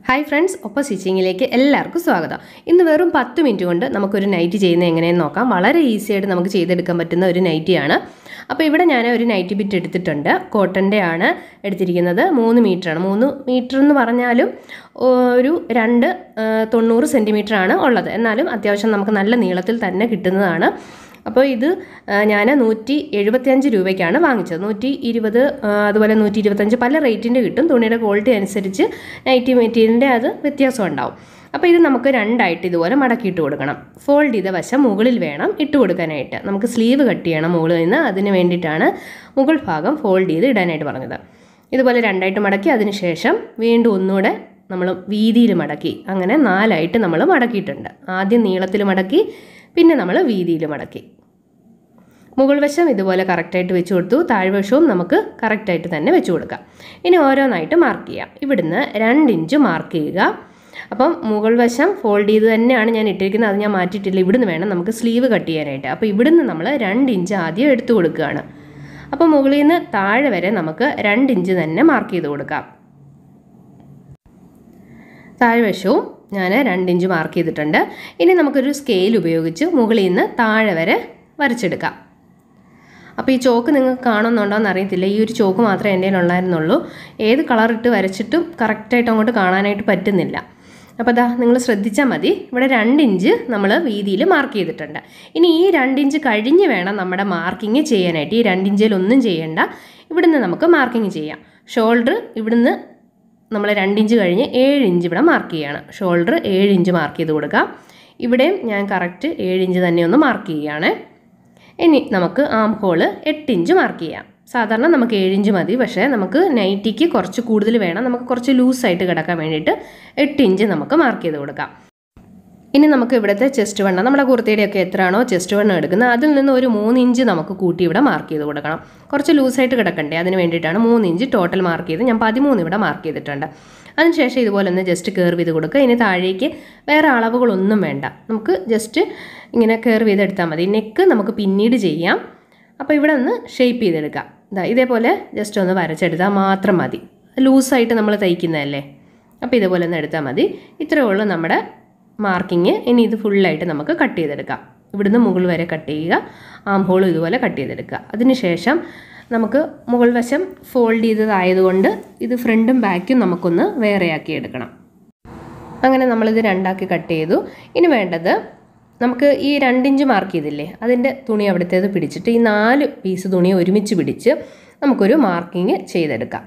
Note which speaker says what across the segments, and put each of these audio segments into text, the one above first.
Speaker 1: hi friends ഒപ്പം സ്റ്റിച്ചിങ്ങിലേക്ക് എല്ലാവർക്കും സ്വാഗതം ഇന്ന് വെറും പത്ത് മിനിറ്റ് കൊണ്ട് നമുക്കൊരു നൈറ്റ് ചെയ്യുന്നത് എങ്ങനെയെന്ന് നോക്കാം വളരെ ഈസി ആയിട്ട് നമുക്ക് ചെയ്തെടുക്കാൻ പറ്റുന്ന ഒരു നൈറ്റിയാണ് അപ്പോൾ ഇവിടെ ഞാൻ ഒരു നൈറ്റി ബിറ്റ് എടുത്തിട്ടുണ്ട് കോട്ടൻ്റെ ആണ് എടുത്തിരിക്കുന്നത് മൂന്ന് മീറ്ററാണ് മൂന്ന് മീറ്റർ എന്ന് പറഞ്ഞാലും ഒരു രണ്ട് ആ, തൊണ്ണൂറ് സെൻറ്റിമീറ്റർ ആണ് ഉള്ളത് എന്നാലും അത്യാവശ്യം നമുക്ക് നല്ല നീളത്തിൽ തന്നെ കിട്ടുന്നതാണ് അപ്പോൾ ഇത് ഞാൻ നൂറ്റി എഴുപത്തിയഞ്ച് രൂപയ്ക്കാണ് വാങ്ങിച്ചത് നൂറ്റി ഇരുപത് ആ, അതുപോലെ നൂറ്റി ഇരുപത്തഞ്ച് പല റേറ്റിൻ്റെ കിട്ടും തുണിയുടെ ക്വാളിറ്റി അനുസരിച്ച് നൈറ്റി മെറ്റീരിയലിൻ്റെ അത് വ്യത്യാസം ഉണ്ടാവും അപ്പോൾ ഇത് നമുക്ക് രണ്ടായിട്ട് ഇതുപോലെ മടക്കിയിട്ട് കൊടുക്കണം ഫോൾഡ് ചെയ്ത വശം മുകളിൽ വേണം ഇട്ട് കൊടുക്കാനായിട്ട് നമുക്ക് സ്ലീവ് കട്ട് ചെയ്യണം മുകളിൽ നിന്ന് അതിന് വേണ്ടിയിട്ടാണ് മുകൾ ഭാഗം ഫോൾഡ് ചെയ്ത് ഇടാനായിട്ട് പറഞ്ഞത് ഇതുപോലെ രണ്ടായിട്ട് മടക്കി അതിന് ശേഷം വീണ്ടും ഒന്നുകൂടെ നമ്മൾ വീതിയിൽ മടക്കി അങ്ങനെ നാലായിട്ട് നമ്മൾ മടക്കിയിട്ടുണ്ട് ആദ്യം നീളത്തിൽ മടക്കി പിന്നെ നമ്മൾ വീതിയിൽ മടക്കി മുകൾ വശം ഇതുപോലെ കറക്റ്റായിട്ട് വെച്ച് കൊടുത്തു താഴ്വശവും നമുക്ക് കറക്റ്റായിട്ട് തന്നെ വെച്ച് കൊടുക്കാം ഇനി ഓരോന്നായിട്ട് മാർക്ക് ചെയ്യാം ഇവിടുന്ന് രണ്ട് ഇഞ്ച് മാർക്ക് ചെയ്യുക അപ്പം മുകൾ വശം ഫോൾഡ് ചെയ്ത് തന്നെയാണ് ഞാൻ ഇട്ടിരിക്കുന്നത് അത് ഞാൻ മാറ്റിയിട്ടില്ല ഇവിടുന്ന് വേണം നമുക്ക് സ്ലീവ് കട്ട് ചെയ്യാനായിട്ട് അപ്പോൾ ഇവിടുന്ന് നമ്മൾ രണ്ട് ഇഞ്ച് ആദ്യം എടുത്തു കൊടുക്കുകയാണ് അപ്പോൾ മുകളിൽ നിന്ന് താഴെ വരെ നമുക്ക് രണ്ട് ഇഞ്ച് തന്നെ മാർക്ക് ചെയ്ത് കൊടുക്കാം താഴ്വശവും ഞാൻ രണ്ട് ഇഞ്ച് മാർക്ക് ചെയ്തിട്ടുണ്ട് ഇനി നമുക്കൊരു സ്കെയിൽ ഉപയോഗിച്ച് മുകളിൽ നിന്ന് താഴെ വരെ വരച്ചെടുക്കാം അപ്പോൾ ഈ ചോക്ക് നിങ്ങൾക്ക് കാണുന്നുണ്ടോ എന്ന് അറിയത്തില്ല ഈ ഒരു ചോക്ക് മാത്രമേ എൻ്റെ കയ്യിൽ ഉണ്ടായിരുന്നുള്ളൂ ഏത് കളർ ഇട്ട് വരച്ചിട്ടും കറക്റ്റായിട്ട് അങ്ങോട്ട് കാണാനായിട്ട് പറ്റുന്നില്ല അപ്പോൾ അതാ നിങ്ങൾ ശ്രദ്ധിച്ചാൽ മതി ഇവിടെ രണ്ട് ഇഞ്ച് നമ്മൾ വീതിയിൽ മാർക്ക് ചെയ്തിട്ടുണ്ട് ഇനി ഈ രണ്ട് ഇഞ്ച് കഴിഞ്ഞ് വേണം നമ്മുടെ മാർക്കിങ് ചെയ്യാനായിട്ട് ഈ രണ്ട് ഇഞ്ചിൽ ഒന്നും ചെയ്യേണ്ട ഇവിടുന്ന് നമുക്ക് മാർക്കിങ് ചെയ്യാം ഷോൾഡർ ഇവിടുന്ന് നമ്മൾ രണ്ട് ഇഞ്ച് കഴിഞ്ഞ് ഏഴ് ഇഞ്ച് ഇവിടെ മാർക്ക് ചെയ്യുകയാണ് ഷോൾഡർ ഏഴ് ഇഞ്ച് മാർക്ക് ചെയ്ത് കൊടുക്കാം ഇവിടെയും ഞാൻ കറക്റ്റ് ഏഴ് ഇഞ്ച് തന്നെ ഒന്ന് മാർക്ക് ചെയ്യുകയാണ് ഇനി നമുക്ക് ആം ഹോള് എട്ട് ഇഞ്ച് മാർക്ക് ചെയ്യാം സാധാരണ നമുക്ക് ഏഴ് ഇഞ്ച് മതി പക്ഷേ നമുക്ക് നൈറ്റിക്ക് കുറച്ച് കൂടുതൽ വേണം നമുക്ക് കുറച്ച് ലൂസായിട്ട് കിടക്കാൻ വേണ്ടിയിട്ട് എട്ട് ഇഞ്ച് നമുക്ക് മാർക്ക് ചെയ്ത് കൊടുക്കാം ഇനി നമുക്ക് ഇവിടുത്തെ ചെസ്റ്റ് വണ്ണം നമ്മുടെ കുർത്തിയുടെയൊക്കെ എത്രയാണോ ചെസ്റ്റ് വണ്ണം എടുക്കുന്നത് അതിൽ നിന്ന് ഒരു മൂന്ന് ഇഞ്ച് നമുക്ക് കൂട്ടി ഇവിടെ മാർക്ക് ചെയ്ത് കൊടുക്കണം കുറച്ച് ലൂസായിട്ട് കിടക്കണ്ടേ അതിന് വേണ്ടിയിട്ടാണ് മൂന്ന് ഇഞ്ച് ടോട്ടൽ മാർക്ക് ചെയ്ത് ഞാൻ പതിമൂന്ന് ഇവിടെ മാർക്ക് ചെയ്തിട്ടുണ്ട് അതിനുശേഷം ഇതുപോലെ ഒന്ന് ജസ്റ്റ് കയറി ചെയ്ത് കൊടുക്കുക ഇനി താഴേക്ക് വേറെ അളവുകളൊന്നും വേണ്ട നമുക്ക് ജസ്റ്റ് ഇങ്ങനെ കയറി ചെയ്തെടുത്താൽ മതി നെക്ക് നമുക്ക് പിന്നീട് ചെയ്യാം അപ്പോൾ ഇവിടെ ഒന്ന് ഷേപ്പ് ചെയ്തെടുക്കാം ഇതാ ഇതേപോലെ ജസ്റ്റ് ഒന്ന് വരച്ചെടുത്താൽ മാത്രം മതി ലൂസായിട്ട് നമ്മൾ തയ്ക്കുന്നതല്ലേ അപ്പോൾ ഇതുപോലെ ഒന്ന് എടുത്താൽ മതി ഇത്രയേ ഉള്ളൂ നമ്മുടെ മാർക്കിങ് ഇനി ഇത് ഫുള്ളായിട്ട് നമുക്ക് കട്ട് ചെയ്തെടുക്കാം ഇവിടുന്ന് മുകൾ വരെ കട്ട് ചെയ്യുക ആം ഹോളും ഇതുപോലെ കട്ട് ചെയ്തെടുക്കുക അതിനുശേഷം നമുക്ക് മുകൾ വശം ഫോൾഡ് ചെയ്തതായതുകൊണ്ട് ഇത് ഫ്രണ്ടും ബാക്കും നമുക്കൊന്ന് വേറെയാക്കി എടുക്കണം അങ്ങനെ നമ്മളിത് രണ്ടാക്കി കട്ട് ചെയ്തു ഇനി വേണ്ടത് നമുക്ക് ഈ രണ്ടിഞ്ച് മാർക്ക് ചെയ്തില്ലേ അതിൻ്റെ തുണി അവിടുത്തേത് പിടിച്ചിട്ട് ഈ നാല് പീസ് തുണി ഒരുമിച്ച് പിടിച്ച് നമുക്കൊരു മാർക്കിങ് ചെയ്തെടുക്കാം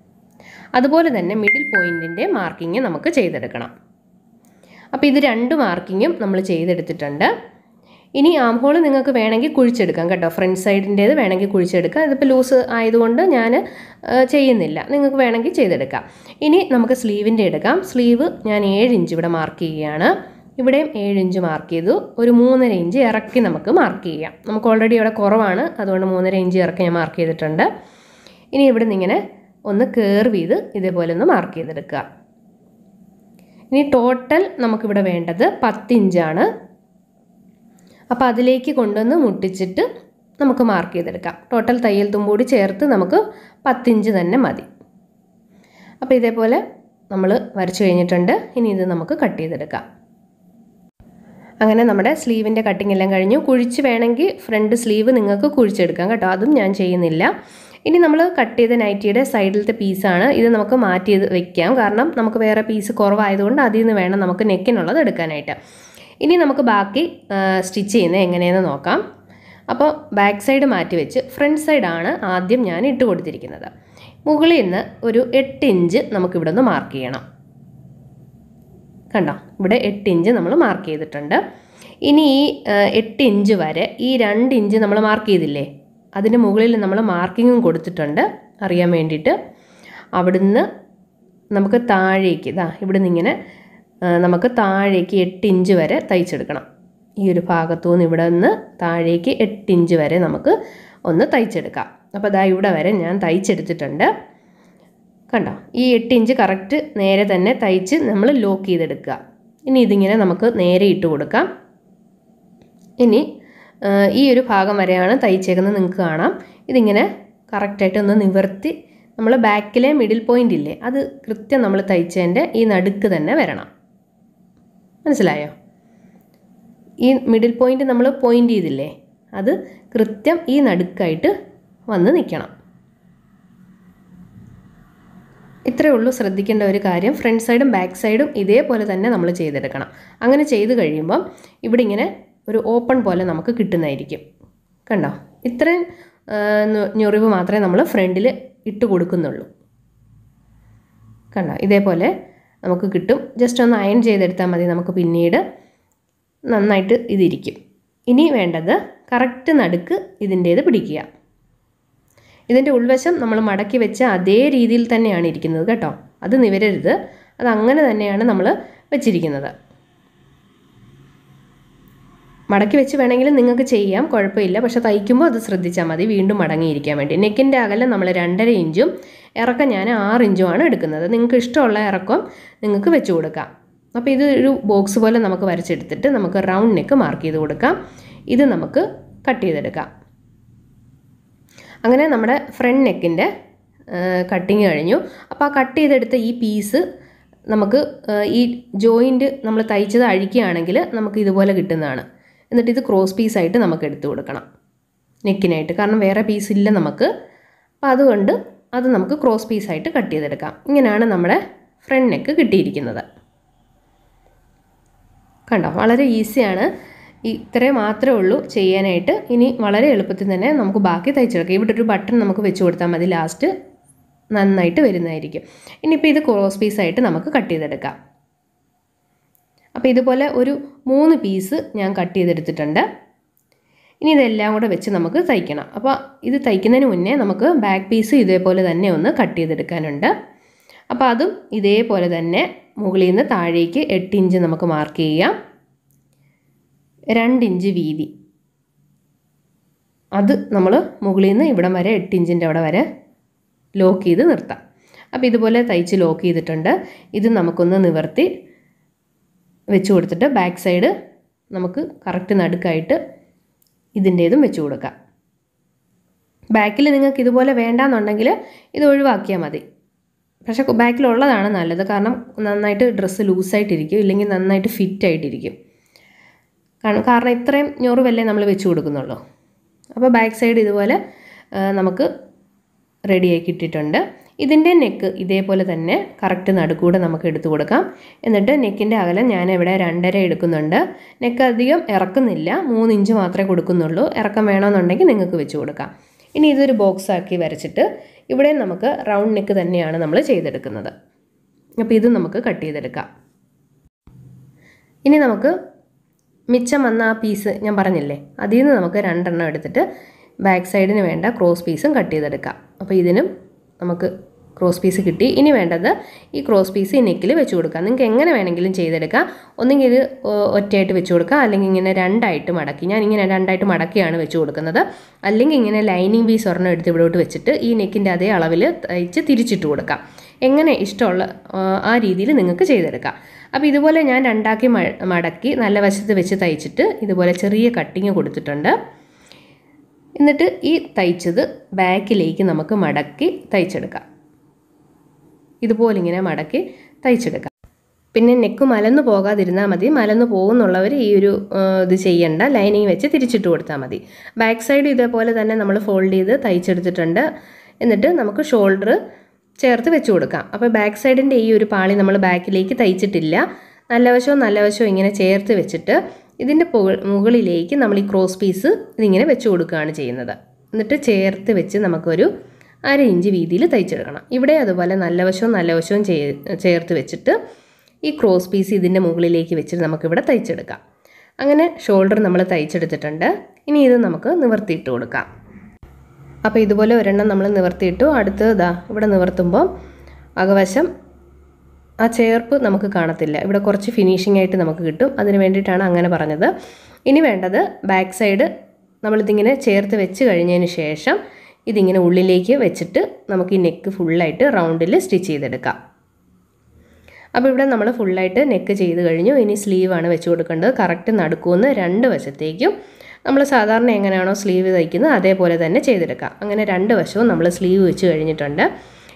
Speaker 1: അതുപോലെ തന്നെ മിഡിൽ പോയിൻറ്റിൻ്റെ മാർക്കിങ് നമുക്ക് ചെയ്തെടുക്കണം അപ്പോൾ ഇത് രണ്ട് മാർക്കിങ്ങും നമ്മൾ ചെയ്തെടുത്തിട്ടുണ്ട് ഇനി ആം ഹോൾ നിങ്ങൾക്ക് വേണമെങ്കിൽ കുഴിച്ചെടുക്കാം കേട്ടോ ഫ്രണ്ട് സൈഡിൻ്റേത് വേണമെങ്കിൽ കുഴിച്ചെടുക്കാം ഇതിപ്പോൾ ലൂസ് ആയതുകൊണ്ട് ഞാൻ ചെയ്യുന്നില്ല നിങ്ങൾക്ക് വേണമെങ്കിൽ ചെയ്തെടുക്കാം ഇനി നമുക്ക് സ്ലീവിൻ്റെ എടുക്കാം സ്ലീവ് ഞാൻ ഏഴ് ഇഞ്ച് ഇവിടെ മാർക്ക് ചെയ്യുകയാണ് ഇവിടെയും ഏഴ് ഇഞ്ച് മാർക്ക് ചെയ്തു ഒരു മൂന്നര ഇഞ്ച് ഇറക്കി നമുക്ക് മാർക്ക് ചെയ്യാം നമുക്ക് ഓൾറെഡി ഇവിടെ കുറവാണ് അതുകൊണ്ട് മൂന്നര ഇഞ്ച് ഇറക്കി ഞാൻ മാർക്ക് ചെയ്തിട്ടുണ്ട് ഇനി ഇവിടെ നിന്ന് ഇങ്ങനെ ഒന്ന് കയർവ് ചെയ്ത് ഇതേപോലെ ഒന്ന് മാർക്ക് ചെയ്തെടുക്കുക ഇനി ടോട്ടൽ നമുക്കിവിടെ വേണ്ടത് പത്ത് ഇഞ്ചാണ് അപ്പോൾ അതിലേക്ക് കൊണ്ടുവന്ന് മുട്ടിച്ചിട്ട് നമുക്ക് മാർക്ക് ചെയ്തെടുക്കാം ടോട്ടൽ തയ്യൽ തുമ്പൂടി ചേർത്ത് നമുക്ക് പത്തിഞ്ച് തന്നെ മതി അപ്പോൾ ഇതേപോലെ നമ്മൾ വരച്ചു കഴിഞ്ഞിട്ടുണ്ട് ഇനി ഇത് നമുക്ക് കട്ട് ചെയ്തെടുക്കാം അങ്ങനെ നമ്മുടെ സ്ലീവിൻ്റെ കട്ടിംഗ് എല്ലാം കഴിഞ്ഞു കുഴിച്ച് വേണമെങ്കിൽ ഫ്രണ്ട് സ്ലീവ് നിങ്ങൾക്ക് കുഴിച്ചെടുക്കാം കേട്ടോ അതും ഞാൻ ചെയ്യുന്നില്ല ഇനി നമ്മൾ കട്ട് ചെയ്ത നൈറ്റിയുടെ സൈഡിലത്തെ പീസാണ് ഇത് നമുക്ക് മാറ്റി വെക്കാം കാരണം നമുക്ക് വേറെ പീസ് കുറവായതുകൊണ്ട് അതിൽ നിന്ന് വേണം നമുക്ക് നെക്കിനുള്ളത് എടുക്കാനായിട്ട് ഇനി നമുക്ക് ബാക്കി സ്റ്റിച്ച് ചെയ്യുന്നത് എങ്ങനെയെന്ന് നോക്കാം അപ്പോൾ ബാക്ക് സൈഡ് മാറ്റി വെച്ച് ഫ്രണ്ട് സൈഡാണ് ആദ്യം ഞാൻ ഇട്ട് കൊടുത്തിരിക്കുന്നത് മുകളിൽ നിന്ന് ഒരു എട്ട് ഇഞ്ച് നമുക്കിവിടെ നിന്ന് മാർക്ക് ചെയ്യണം കണ്ടോ ഇവിടെ എട്ട് ഇഞ്ച് നമ്മൾ മാർക്ക് ചെയ്തിട്ടുണ്ട് ഇനി ഈ എട്ട് ഇഞ്ച് വരെ ഈ രണ്ട് ഇഞ്ച് നമ്മൾ മാർക്ക് ചെയ്തില്ലേ അതിന് മുകളിൽ നമ്മൾ മാർക്കിങ്ങും കൊടുത്തിട്ടുണ്ട് അറിയാൻ വേണ്ടിയിട്ട് അവിടുന്ന് നമുക്ക് താഴേക്ക് ഇതാ ഇവിടുന്ന് ഇങ്ങനെ നമുക്ക് താഴേക്ക് എട്ട് ഇഞ്ച് വരെ തയ്ച്ചെടുക്കണം ഈ ഒരു ഭാഗത്തു നിന്ന് ഇവിടെ നിന്ന് താഴേക്ക് എട്ട് ഇഞ്ച് വരെ നമുക്ക് ഒന്ന് തയ്ച്ചെടുക്കാം അപ്പോൾ അതാ ഇവിടെ വരെ ഞാൻ തയ്ച്ചെടുത്തിട്ടുണ്ട് കണ്ടോ ഈ എട്ട് ഇഞ്ച് കറക്റ്റ് നേരെ തന്നെ തയ്ച്ച് നമ്മൾ ലോക്ക് ചെയ്തെടുക്കുക ഇനി ഇതിങ്ങനെ നമുക്ക് നേരെ ഇട്ട് കൊടുക്കാം ഇനി ഈ ഒരു ഭാഗം വരെയാണ് തയ്ച്ചേക്കുന്നത് നിങ്ങൾക്ക് കാണാം ഇതിങ്ങനെ കറക്റ്റായിട്ട് ഒന്ന് നിവർത്തി നമ്മൾ ബാക്കിലെ മിഡിൽ പോയിന്റ് ഇല്ലേ അത് കൃത്യം നമ്മൾ തയ്ച്ചതിൻ്റെ ഈ നടുക്ക് തന്നെ വരണം മനസ്സിലായോ ഈ മിഡിൽ പോയിന്റ് നമ്മൾ പോയിന്റ് ചെയ്തില്ലേ അത് കൃത്യം ഈ നടുക്കായിട്ട് വന്ന് നിൽക്കണം ഇത്രയേ ഉള്ളൂ ശ്രദ്ധിക്കേണ്ട ഒരു കാര്യം ഫ്രണ്ട് സൈഡും ബാക്ക് സൈഡും ഇതേപോലെ തന്നെ നമ്മൾ ചെയ്തെടുക്കണം അങ്ങനെ ചെയ്ത് കഴിയുമ്പം ഇവിടെ ഇങ്ങനെ ഒരു ഓപ്പൺ പോലെ നമുക്ക് കിട്ടുന്നതായിരിക്കും കണ്ടോ ഇത്രയും ആ, ഞൊ- ഞൊറിവ് മാത്രമേ നമ്മൾ ഫ്രണ്ടിൽ ഇട്ട് കൊടുക്കുന്നുള്ളൂ കണ്ടോ ഇതേപോലെ നമുക്ക് കിട്ടും ജസ്റ്റ് ഒന്ന് അയൺ ചെയ്തെടുത്താൽ മതി നമുക്ക് പിന്നീട് നന്നായിട്ട് ഇതിരിക്കും ഇനി വേണ്ടത് കറക്റ്റ് നടുക്ക് ഇതിൻ്റേത് പിടിക്കുക ഇതിൻ്റെ ഉൾവശം നമ്മൾ മടക്കി വെച്ച അതേ രീതിയിൽ തന്നെയാണ് ഇരിക്കുന്നത് കേട്ടോ അത് നിവരരുത് അത് അങ്ങനെ തന്നെയാണ് നമ്മൾ വെച്ചിരിക്കുന്നത് മടക്കി വെച്ച് വേണമെങ്കിലും നിങ്ങൾക്ക് ചെയ്യാം കുഴപ്പമില്ല പക്ഷെ തയ്ക്കുമ്പോൾ അത് ശ്രദ്ധിച്ചാൽ മതി വീണ്ടും മടങ്ങിയിരിക്കാൻ വേണ്ടി നെക്കിൻ്റെ അകലം നമ്മൾ രണ്ടര ഇഞ്ചും ഇറക്കം ഞാൻ ആറ് ഇഞ്ചുമാണ് എടുക്കുന്നത് നിങ്ങൾക്ക് ഇഷ്ടമുള്ള ഇറക്കം നിങ്ങൾക്ക് വെച്ച് കൊടുക്കാം അപ്പോൾ ഇത് ഒരു ബോക്സ് പോലെ നമുക്ക് വരച്ചെടുത്തിട്ട് നമുക്ക് റൗണ്ട് നെക്ക് മാർക്ക് ചെയ്ത് കൊടുക്കാം ഇത് നമുക്ക് കട്ട് ചെയ്തെടുക്കാം അങ്ങനെ നമ്മുടെ ഫ്രണ്ട് നെക്കിൻ്റെ കട്ടിങ് കഴിഞ്ഞു അപ്പോൾ ആ കട്ട് ചെയ്തെടുത്ത ഈ പീസ് നമുക്ക് ആ, ഈ ജോയിൻറ്റ് നമ്മൾ തയ്ച്ചത് അഴിക്കുകയാണെങ്കിൽ നമുക്ക് ഇതുപോലെ കിട്ടുന്നതാണ് എന്നിട്ട് ഇത് ക്രോസ് പീസായിട്ട് നമുക്ക് എടുത്തു കൊടുക്കണം നെക്കിനായിട്ട് കാരണം വേറെ പീസ് ഇല്ല നമുക്ക് അപ്പോൾ അതുകൊണ്ട് അത് നമുക്ക് ക്രോസ് പീസായിട്ട് കട്ട് ചെയ്തെടുക്കാം ഇങ്ങനെയാണ് നമ്മുടെ ഫ്രണ്ട് നെക്ക് കിട്ടിയിരിക്കുന്നത് കണ്ടോ വളരെ ഈസിയാണ് ഈ ഇത്രയും മാത്രമേ ഉള്ളൂ ചെയ്യാനായിട്ട് ഇനി വളരെ എളുപ്പത്തിൽ തന്നെ നമുക്ക് ബാക്കി തയ്ച്ചെടുക്കാം ഇവിടെ ഒരു ബട്ടൺ നമുക്ക് വെച്ച് കൊടുത്താൽ മതി ലാസ്റ്റ് നന്നായിട്ട് വരുന്നതായിരിക്കും ഇനിയിപ്പോൾ ഇത് ക്രോസ് പീസായിട്ട് നമുക്ക് കട്ട് ചെയ്തെടുക്കാം അപ്പോൾ ഇതുപോലെ ഒരു മൂന്ന് പീസ് ഞാൻ കട്ട് ചെയ്തെടുത്തിട്ടുണ്ട് ഇനി ഇതെല്ലാം കൂടെ വെച്ച് നമുക്ക് തയ്ക്കണം അപ്പോൾ ഇത് തയ്ക്കുന്നതിന് മുന്നേ നമുക്ക് ബാക്ക് പീസ് ഇതേപോലെ തന്നെ ഒന്ന് കട്ട് ചെയ്തെടുക്കാനുണ്ട് അപ്പോൾ അതും ഇതേപോലെ തന്നെ മുകളിൽ നിന്ന് താഴേക്ക് എട്ട് ഇഞ്ച് നമുക്ക് മാർക്ക് ചെയ്യാം രണ്ട് ഇഞ്ച് വീതി അത് നമ്മൾ മുകളിൽ നിന്ന് ഇവിടം വരെ എട്ട് ഇഞ്ചിൻ്റെ അവിടെ വരെ ലോക്ക് ചെയ്ത് നിർത്താം അപ്പോൾ ഇതുപോലെ തയ്ച്ച് ലോക്ക് ചെയ്തിട്ടുണ്ട് ഇത് നമുക്കൊന്ന് നിവർത്തി വെച്ച് കൊടുത്തിട്ട് ബാക്ക് സൈഡ് നമുക്ക് കറക്റ്റ് നടുക്കായിട്ട് ഇതിൻ്റേതും വെച്ച് കൊടുക്കാം ബാക്കിൽ നിങ്ങൾക്ക് ഇതുപോലെ വേണ്ടാന്നുണ്ടെങ്കിൽ ഇത് ഒഴിവാക്കിയാൽ മതി പക്ഷേ ബാക്കിലുള്ളതാണ് നല്ലത് കാരണം നന്നായിട്ട് ഡ്രസ്സ് ലൂസായിട്ടിരിക്കും ഇല്ലെങ്കിൽ നന്നായിട്ട് ഫിറ്റ് ആയിട്ടിരിക്കും കാരണം കാരണം ഇത്രയും ഞൊറിവല്ലേ നമ്മൾ വെച്ച് കൊടുക്കുന്നുള്ളൂ അപ്പോൾ ബാക്ക് സൈഡ് ഇതുപോലെ ആ, നമുക്ക് റെഡിയാക്കി ഇട്ടിട്ടുണ്ട് ഇതിൻ്റെ നെക്ക് ഇതേപോലെ തന്നെ കറക്റ്റ് നടുക്കൂടെ നമുക്ക് എടുത്തു കൊടുക്കാം എന്നിട്ട് നെക്കിൻ്റെ അകലം ഞാൻ ഇവിടെ രണ്ടര എടുക്കുന്നുണ്ട് നെക്ക് അധികം ഇറക്കുന്നില്ല മൂന്ന് ഇഞ്ച് മാത്രമേ കൊടുക്കുന്നുള്ളൂ ഇറക്കം വേണമെന്നുണ്ടെങ്കിൽ നിങ്ങൾക്ക് വെച്ച് കൊടുക്കാം ഇനി ഇതൊരു ബോക്സ് ആക്കി വരച്ചിട്ട് ഇവിടെ നമുക്ക് റൗണ്ട് നെക്ക് തന്നെയാണ് നമ്മൾ ചെയ്തെടുക്കുന്നത് അപ്പോൾ ഇത് നമുക്ക് കട്ട് ചെയ്തെടുക്കാം ഇനി നമുക്ക് മിച്ചം വന്ന ആ പീസ് ഞാൻ പറഞ്ഞില്ലേ അതിൽ നിന്ന് നമുക്ക് രണ്ടെണ്ണം എടുത്തിട്ട് ബാക്ക് സൈഡിന് വേണ്ട ക്രോസ് പീസും കട്ട് ചെയ്തെടുക്കാം അപ്പോൾ ഇതിനും നമുക്ക് ക്രോസ് പീസ് കിട്ടി ഇനി വേണ്ടത് ഈ ക്രോസ് പീസ് ഈ നെക്കിൽ വെച്ച് കൊടുക്കാം നിങ്ങൾക്ക് എങ്ങനെ വേണമെങ്കിലും ചെയ്തെടുക്കാം ഒന്നെങ്കിൽ ഇത് ഒ- ഒറ്റയായിട്ട് വെച്ച് കൊടുക്കാം അല്ലെങ്കിൽ ഇങ്ങനെ രണ്ടായിട്ട് മടക്കി ഞാൻ ഇങ്ങനെ രണ്ടായിട്ട് മടക്കിയാണ് വെച്ച് കൊടുക്കുന്നത് അല്ലെങ്കിൽ ഇങ്ങനെ ലൈനിങ് പീസ് ഒരെണ്ണം എടുത്ത് ഇവിടോട്ട് വെച്ചിട്ട് ഈ നെക്കിൻ്റെ അതേ അളവിൽ തയ്ച്ച് തിരിച്ചിട്ട് കൊടുക്കാം എങ്ങനെ ഇഷ്ടമുള്ള ആ, ആ രീതിയിൽ നിങ്ങൾക്ക് ചെയ്തെടുക്കാം അപ്പോൾ ഇതുപോലെ ഞാൻ രണ്ടാക്കി മ- മടക്കി നല്ല വശത്ത് വെച്ച് തയ്ച്ചിട്ട് ഇതുപോലെ ചെറിയ കട്ടിങ് കൊടുത്തിട്ടുണ്ട് എന്നിട്ട് ഈ തയ്ച്ചത് ബാക്കിലേക്ക് നമുക്ക് മടക്കി തയ്ച്ചെടുക്കാം ഇതുപോലെ ഇങ്ങനെ മടക്കി തയ്ച്ചെടുക്കാം പിന്നെ നെക്ക് മലന്ന് പോകാതിരുന്നാൽ മതി മലന്ന് പോകുന്നുള്ളവർ ഈ ഒരു ആ, ഇത് ചെയ്യണ്ട ലൈനിങ് വെച്ച് തിരിച്ചിട്ട് കൊടുത്താൽ മതി ബാക്ക് സൈഡ് ഇതേപോലെ തന്നെ നമ്മൾ ഫോൾഡ് ചെയ്ത് തയ്ച്ചെടുത്തിട്ടുണ്ട് എന്നിട്ട് നമുക്ക് ഷോൾഡർ ചേർത്ത് വെച്ച് കൊടുക്കാം അപ്പോൾ ബാക്ക് സൈഡിൻ്റെ ഈ ഒരു പാളി നമ്മൾ ബാക്കിലേക്ക് തയ്ച്ചിട്ടില്ല നല്ല വശവും നല്ല വശവും ഇങ്ങനെ ചേർത്ത് വെച്ചിട്ട് ഇതിൻ്റെ പുക- മുകളിലേക്ക് നമ്മൾ ഈ ക്രോസ് പീസ് ഇതിങ്ങനെ വെച്ച് കൊടുക്കുകയാണ് ചെയ്യുന്നത് എന്നിട്ട് ചേർത്ത് വെച്ച് നമുക്കൊരു അര ഇഞ്ച് വീതിയിൽ തയ്ച്ചെടുക്കണം ഇവിടെ അതുപോലെ നല്ല വശവും നല്ല വശവും ചേ- ചേർത്ത് വെച്ചിട്ട് ഈ ക്രോസ് പീസ് ഇതിൻ്റെ മുകളിലേക്ക് വെച്ചിട്ട് നമുക്കിവിടെ തയ്ച്ചെടുക്കാം അങ്ങനെ ഷോൾഡർ നമ്മൾ തയ്ച്ചെടുത്തിട്ടുണ്ട് ഇനി ഇത് നമുക്ക് നിവർത്തിയിട്ട് കൊടുക്കാം അപ്പോൾ ഇതുപോലെ ഒരെണ്ണം നമ്മൾ നിവർത്തിയിട്ടു അടുത്ത് ഇതാ ഇവിടെ നിവർത്തുമ്പോൾ അകവശം ആ ചേർപ്പ് നമുക്ക് കാണത്തില്ല ഇവിടെ കുറച്ച് ഫിനിഷിംഗ് ആയിട്ട് നമുക്ക് കിട്ടും അതിന് വേണ്ടിയിട്ടാണ് അങ്ങനെ പറഞ്ഞത് ഇനി വേണ്ടത് ബാക്ക് സൈഡ് നമ്മളിതിങ്ങനെ ചേർത്ത് വെച്ച് കഴിഞ്ഞതിന് ശേഷം ഇതിങ്ങനെ ഉള്ളിലേക്ക് വെച്ചിട്ട് നമുക്ക് ഈ നെക്ക് ഫുള്ളായിട്ട് റൗണ്ടിൽ സ്റ്റിച്ച് ചെയ്തെടുക്കാം അപ്പോൾ ഇവിടെ നമ്മൾ ഫുള്ളായിട്ട് നെക്ക് ചെയ്ത് കഴിഞ്ഞു ഇനി സ്ലീവാണ് വെച്ച് കൊടുക്കേണ്ടത് കറക്റ്റ് നടുക്കുമെന്ന് രണ്ട് വശത്തേക്കും നമ്മൾ സാധാരണ എങ്ങനെയാണോ സ്ലീവ് തയ്ക്കുന്നത് അതേപോലെ തന്നെ ചെയ്തെടുക്കാം അങ്ങനെ രണ്ട് വശവും നമ്മൾ സ്ലീവ് വെച്ച് കഴിഞ്ഞിട്ടുണ്ട്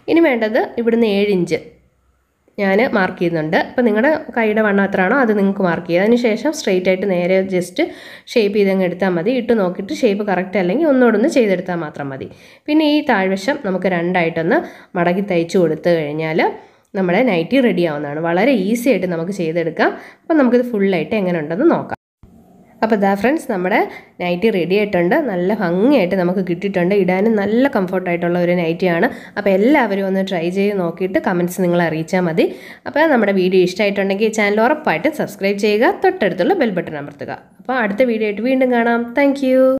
Speaker 1: ഇനി വേണ്ടത് ഇവിടുന്ന് ഏഴ് ഇഞ്ച് ഞാൻ മാർക്ക് ചെയ്യുന്നുണ്ട് അപ്പോൾ നിങ്ങളുടെ കൈയുടെ വണ്ണം എത്രയാണോ അത് നിങ്ങൾക്ക് മാർക്ക് ചെയ്യുക അതിനുശേഷം സ്ട്രെയിറ്റ് ആയിട്ട് നേരെ ജസ്റ്റ് ഷേപ്പ് ചെയ്തങ്ങ് എടുത്താൽ മതി ഇട്ട് നോക്കിയിട്ട് ഷേപ്പ് കറക്റ്റ് അല്ലെങ്കിൽ ഒന്നുകൂടെ ഒന്ന് ചെയ്തെടുത്താൽ മാത്രം മതി പിന്നെ ഈ താഴ്വശം നമുക്ക് രണ്ടായിട്ടൊന്ന് മടക്കി തയ്ച്ചു കൊടുത്തു കഴിഞ്ഞാൽ നമ്മുടെ നൈറ്റി റെഡി ആവുന്നതാണ് വളരെ ഈസി ആയിട്ട് നമുക്ക് ചെയ്തെടുക്കാം അപ്പോൾ നമുക്കിത് ഫുള്ളായിട്ട് എങ്ങനെ ഉണ്ടെന്ന് നോക്കാം അപ്പോൾ ഇതാ ഫ്രണ്ട്സ് നമ്മുടെ നൈറ്റി റെഡി ആയിട്ടുണ്ട് നല്ല ഭംഗിയായിട്ട് നമുക്ക് കിട്ടിയിട്ടുണ്ട് ഇടാനും നല്ല കംഫർട്ടായിട്ടുള്ള ഒരു നൈറ്റിയാണ് അപ്പോൾ എല്ലാവരും ഒന്ന് ട്രൈ ചെയ്ത് നോക്കിയിട്ട് കമൻറ്റ്സ് നിങ്ങൾ അറിയിച്ചാൽ മതി അപ്പോൾ നമ്മുടെ വീഡിയോ ഇഷ്ടമായിട്ടുണ്ടെങ്കിൽ ചാനൽ ഉറപ്പായിട്ട് സബ്സ്ക്രൈബ് ചെയ്യുക തൊട്ടടുത്തുള്ള ബെൽ ബട്ടൺ അമർത്തുക അപ്പോൾ അടുത്ത വീഡിയോ ആയിട്ട് വീണ്ടും കാണാം താങ്ക്